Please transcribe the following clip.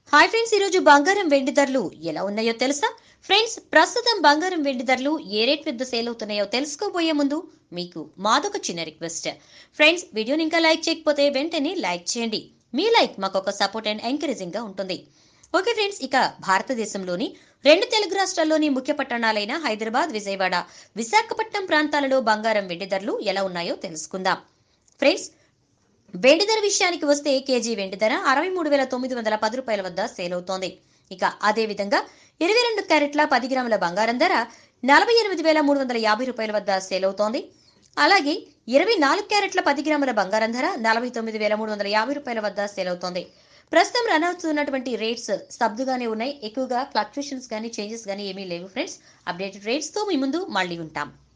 hi friends ఈరోజు బంగారం వెండి ధరలు ఎలా ఉన్నాయో తెలుసా ఫ్రెండ్స్ ప్రస్తుతం బంగారం వెండి ధరలు ఏ రేట్ వద్ద సేల్ అవుతున్నాయో తెలుసుకోబోయే ముందు మీకు మాదొక చిన్న రిక్వెస్ట్ ఫ్రెండ్స్ వీడియోని ఇంకా లైక్ చేయకపోతే వెంటనే లైక్ చేయండి మీ లైక్ మాకు ఒక సపోర్ట్ అండ్ ఎంకరేజింగ్ గా ఉంటుంది ఓకే ఫ్రెండ్స్ ఇక భారతదేశంలోని రెండు తెలుగు రాష్ట్రాల్లోని ముఖ్య పట్టణాలైన హైదరాబాద్ విజయవాడ విశాఖపట్నం ప్రాంతాలలో బంగారం వెండి ధరలు ఎలా ఉన్నాయో తెలుసుకుందాం ఫ్రెండ్స్ వెండి ధర విషయానికి వస్తే కేజీ వెండి ధర అరవై మూడు వేల తొమ్మిది వందల పది రూపాయల వద్ద సేల్ అవుతోంది ఇక అదే విధంగా ఇరవై రెండు క్యారెట్ల పది గ్రాముల బంగారం ధర నలభై ఎనిమిది వేల మూడు వందల యాభై రూపాయల వద్ద సేల్ అవుతోంది అలాగే ఇరవై నాలుగు క్యారెట్ల పది గ్రాముల బంగారం ధర నలభై తొమ్మిది వేల మూడు వందల యాభై రూపాయల వద్ద సేల్ అవుతోంది ప్రస్తుతం రన్ అవుతున్నటువంటి రేట్స్ స్తబ్దుగానే ఉన్నాయి ఎక్కువగా ఫ్లక్చుయేషన్స్ కానీ చేంజెస్ కానీ ఏమీ లేవు ఫ్రెండ్స్ అప్డేటెడ్ రేట్స్ తో మీ ముందు మళ్ళీ ఉంటాం